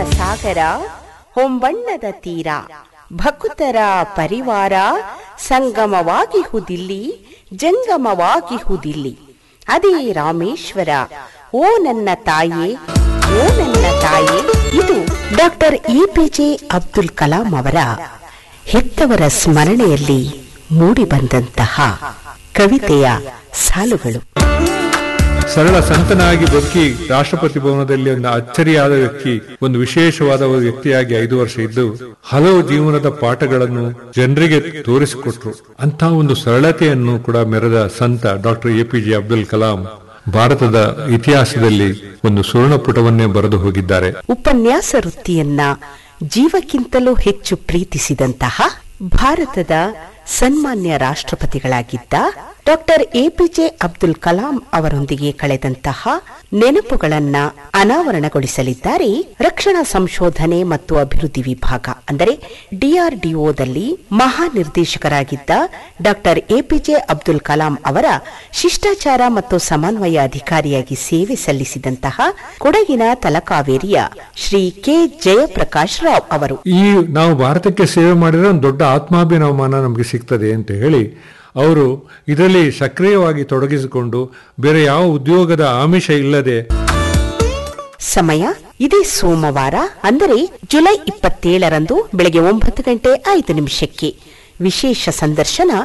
ಸಾಗರ ಹೊಂಬಣ್ಣದ ತೀರ ಭಕುತರ ಪರಿವಾರ ಸಂಗಮವಾಗಿಹುದಿಲ್ಲಿ ಜಂಗಮವಾಗಿಹುದಿಲ್ಲಿ ಅದೇ ರಾಮೇಶ್ವರ ಓ ನನ್ನ ತಾಯೇ ಓ ನನ್ನ ತಾಯೇ ಇದು ಡಾಕ್ಟರ್ ಎಪಿಜೆ ಅಬ್ದುಲ್ ಕಲಾಂ ಅವರ ಹೆತ್ತವರ ಸ್ಮರಣೆಯಲ್ಲಿ ಮೂಡಿಬಂದಂತಹ ಕವಿತೆಯ ಸಾಲುಗಳು ಸರಳ ಸಂತನಾಗಿ ಬದುಕಿ ರಾಷ್ಟ್ರಪತಿ ಭವನದಲ್ಲಿ ಒಂದು ಅಚ್ಚರಿಯಾದ ವ್ಯಕ್ತಿ ಒಂದು ವಿಶೇಷವಾದ ಒಂದು ವ್ಯಕ್ತಿಯಾಗಿ ಐದು ವರ್ಷ ಇದ್ದು ಹಲವು ಜೀವನದ ಪಾಠಗಳನ್ನು ಜನರಿಗೆ ತೋರಿಸಿಕೊಟ್ರು ಅಂತ ಒಂದು ಸರಳತೆಯನ್ನು ಕೂಡ ಮೆರೆದ ಸಂತ ಡಾಕ್ಟರ್ ಎಪಿಜೆ ಅಬ್ದುಲ್ ಕಲಾಂ ಭಾರತದ ಇತಿಹಾಸದಲ್ಲಿ ಒಂದು ಸುವರ್ಣ ಪುಟವನ್ನೇ ಬರೆದು ಹೋಗಿದ್ದಾರೆ ಉಪನ್ಯಾಸ ವೃತ್ತಿಯನ್ನ ಜೀವಕ್ಕಿಂತಲೂ ಹೆಚ್ಚು ಪ್ರೀತಿಸಿದಂತಹ ಭಾರತದ ಸನ್ಮಾನ್ಯ ರಾಷ್ಟ್ರಪತಿಗಳಾಗಿದ್ದ ಡಾಕ್ಟರ್ ಎಪಿಜೆ ಅಬ್ದುಲ್ ಕಲಾಂ ಅವರೊಂದಿಗೆ ಕಳೆದಂತಹ ನೆನಪುಗಳನ್ನ ಅನಾವರಣಗೊಳಿಸಲಿದ್ದಾರೆ ರಕ್ಷಣಾ ಸಂಶೋಧನೆ ಮತ್ತು ಅಭಿವೃದ್ಧಿ ವಿಭಾಗ ಅಂದರೆ ಡಿಆರ್ಡಿಒದಲ್ಲಿ ಮಹಾನಿರ್ದೇಶಕರಾಗಿದ್ದ ಡಾಕ್ಟರ್ ಎಪಿಜೆ ಅಬ್ದುಲ್ ಕಲಾಂ ಅವರ ಶಿಷ್ಟಾಚಾರ ಮತ್ತು ಸಮನ್ವಯ ಅಧಿಕಾರಿಯಾಗಿ ಸೇವೆ ಸಲ್ಲಿಸಿದಂತಹ ಕೊಡಗಿನ ತಲಕಾವೇರಿಯ ಶ್ರೀ ಕೆ ಜಯಪ್ರಕಾಶ್ ರಾವ್ ಅವರು ಈ ನಾವು ಭಾರತಕ್ಕೆ ಸೇವೆ ಮಾಡಿದ್ರೆ ಒಂದು ದೊಡ್ಡ ಆತ್ಮಾಭಿನವಮಾನ ನಮಗೆ ಸಿಗ್ತದೆ ಅಂತ ಹೇಳಿ ಅವರು ಇದರಲ್ಲಿ ಸಕ್ರಿಯವಾಗಿ ತೊಡಗಿಸಿಕೊಂಡು ಬೇರೆ ಯಾವ ಉದ್ಯೋಗದ ಆಮಿಷ ಇಲ್ಲದೆ ಸಮಯ ಇದೇ ಸೋಮವಾರ ಅಂದರೆ ಜುಲೈ ಇಪ್ಪತ್ತೇಳರಂದು ಬೆಳಗ್ಗೆ ಒಂಬತ್ತು ಗಂಟೆ ಐದು ನಿಮಿಷಕ್ಕೆ ವಿಶೇಷ ಸಂದರ್ಶನ